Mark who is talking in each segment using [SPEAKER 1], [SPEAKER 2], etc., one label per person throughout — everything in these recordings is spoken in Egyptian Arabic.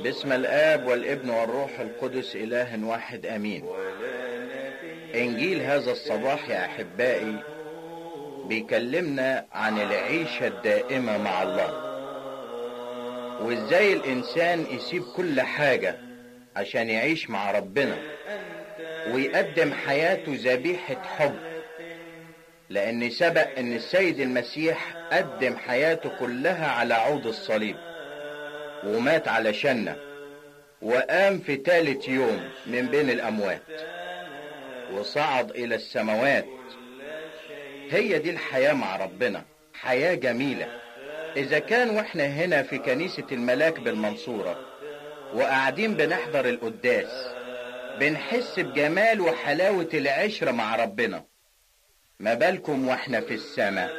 [SPEAKER 1] باسم الآب والابن والروح القدس إله واحد أمين إنجيل هذا الصباح يا أحبائي بيكلمنا عن العيشة الدائمة مع الله وإزاي الإنسان يسيب كل حاجة عشان يعيش مع ربنا ويقدم حياته ذبيحة حب لأن سبق أن السيد المسيح قدم حياته كلها على عود الصليب ومات علشاننا وقام في ثالث يوم من بين الأموات وصعد إلى السماوات هي دي الحياة مع ربنا حياة جميلة إذا كان وإحنا هنا في كنيسة الملاك بالمنصورة وقاعدين بنحضر القداس بنحس بجمال وحلاوة العشرة مع ربنا ما بالكم واحنا في السماء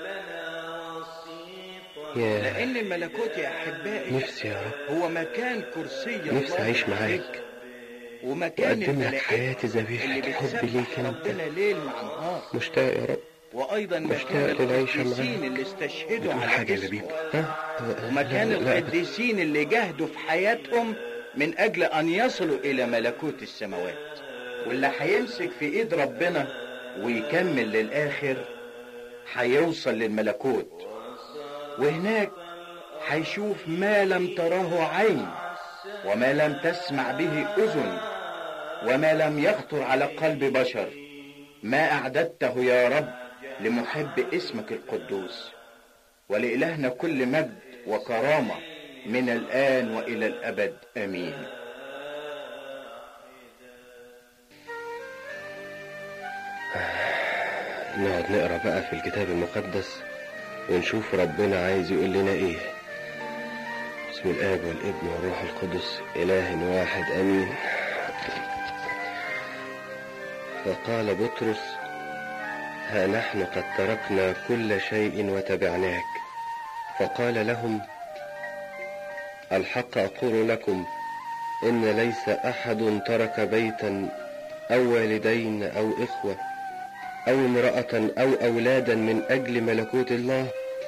[SPEAKER 2] يا
[SPEAKER 1] لأن الملكوت يا أحبائي
[SPEAKER 2] نفسي يا رب
[SPEAKER 1] هو مكان كرسي
[SPEAKER 2] نفسي
[SPEAKER 1] الله
[SPEAKER 2] أعيش
[SPEAKER 1] عليك.
[SPEAKER 2] معاك
[SPEAKER 1] ومكان
[SPEAKER 2] وأقدم لك
[SPEAKER 1] الملائكة
[SPEAKER 2] حياتي
[SPEAKER 1] اللي
[SPEAKER 2] ذبيحة حب
[SPEAKER 1] بتسبح
[SPEAKER 2] ليك أنت
[SPEAKER 1] ربنا ليل مع نهار
[SPEAKER 2] مشتاق يا رب
[SPEAKER 1] وأيضا
[SPEAKER 2] مشتاق
[SPEAKER 1] مكان
[SPEAKER 2] للعيشة
[SPEAKER 1] القديسين
[SPEAKER 2] معاك.
[SPEAKER 1] اللي استشهدوا
[SPEAKER 2] بتقول
[SPEAKER 1] على
[SPEAKER 2] حاجة يا
[SPEAKER 1] اسمه
[SPEAKER 2] لبيب ها
[SPEAKER 1] ومكان
[SPEAKER 2] لا، لا،
[SPEAKER 1] القديسين اللي جاهدوا في حياتهم من أجل أن يصلوا إلى ملكوت السماوات واللي هيمسك في إيد ربنا ويكمل للآخر هيوصل للملكوت وهناك هيشوف ما لم تراه عين وما لم تسمع به أذن وما لم يخطر على قلب بشر ما أعددته يا رب لمحب اسمك القدوس ولإلهنا كل مجد وكرامة من الآن وإلى الأبد آمين
[SPEAKER 2] نقعد نقرا بقى في الكتاب المقدس ونشوف ربنا عايز يقول لنا ايه بسم الاب والابن والروح القدس اله واحد امين فقال بطرس ها نحن قد تركنا كل شيء وتبعناك فقال لهم الحق اقول لكم ان ليس احد ترك بيتا او والدين او اخوه أو امرأة أو أولادا من أجل ملكوت الله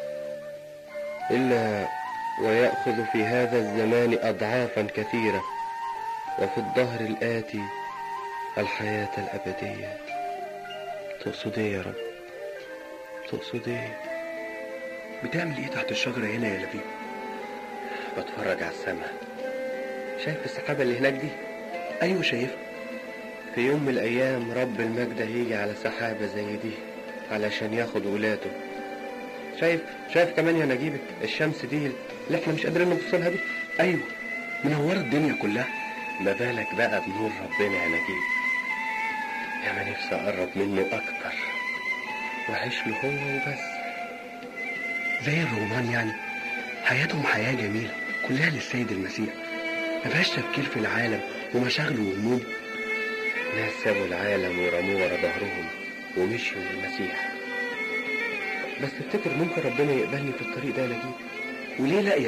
[SPEAKER 2] إلا ويأخذ في هذا الزمان أضعافا كثيرة وفي الظهر الآتي الحياة الأبدية تقصد إيه يا رب تقصد إيه
[SPEAKER 3] بتعمل ايه تحت الشجرة هنا يا لبيب؟
[SPEAKER 2] بتفرج على السماء شايف السحابة اللي هناك دي
[SPEAKER 3] ايوه شايفها
[SPEAKER 2] في يوم من الأيام رب المجد هيجي على سحابة زي دي علشان ياخد ولاده شايف شايف كمان يا نجيبك الشمس دي اللي احنا مش قادرين نبص لها دي
[SPEAKER 3] ايوه منورة الدنيا كلها
[SPEAKER 2] ما بالك بقى بنور ربنا يا نجيب يا ما نفسي اقرب منه اكتر واعيش له هو وبس
[SPEAKER 3] زي الرومان يعني حياتهم حياة جميلة كلها للسيد المسيح ما فيهاش تفكير في العالم ومشاغله وهمومه
[SPEAKER 2] ناس سابوا العالم ورموه ورا ظهرهم ومشيوا للمسيح بس تفتكر ممكن ربنا يقبلني في الطريق ده يا نجيب
[SPEAKER 3] وليه لا يا